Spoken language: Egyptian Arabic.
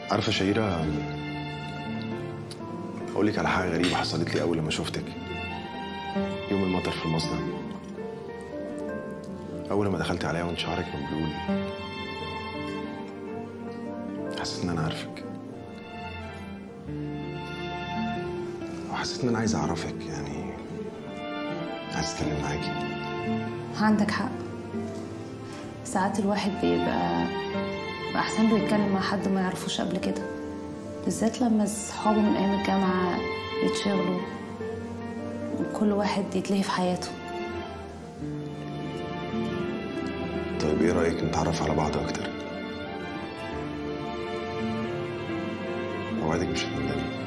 عارفه شهيره اقول لك على حاجه غريبه حصلت لي اول لما شفتك يوم المطر في المصنع اول ما دخلت عليها وانت شعرك مبلول حسيت ان انا عارفك وحسيت ان انا عايز اعرفك يعني عايز اتكلم معاكي عندك حق ساعات الواحد بيبقى بقى احسن له يتكلم مع حد ما يعرفوش قبل كده بالذات لما صحابه من ايام الجامعه يتشغلوا وكل واحد يتلهي في حياته طيب ايه رايك نتعرف على بعض اكتر اوعدك مش هتندمي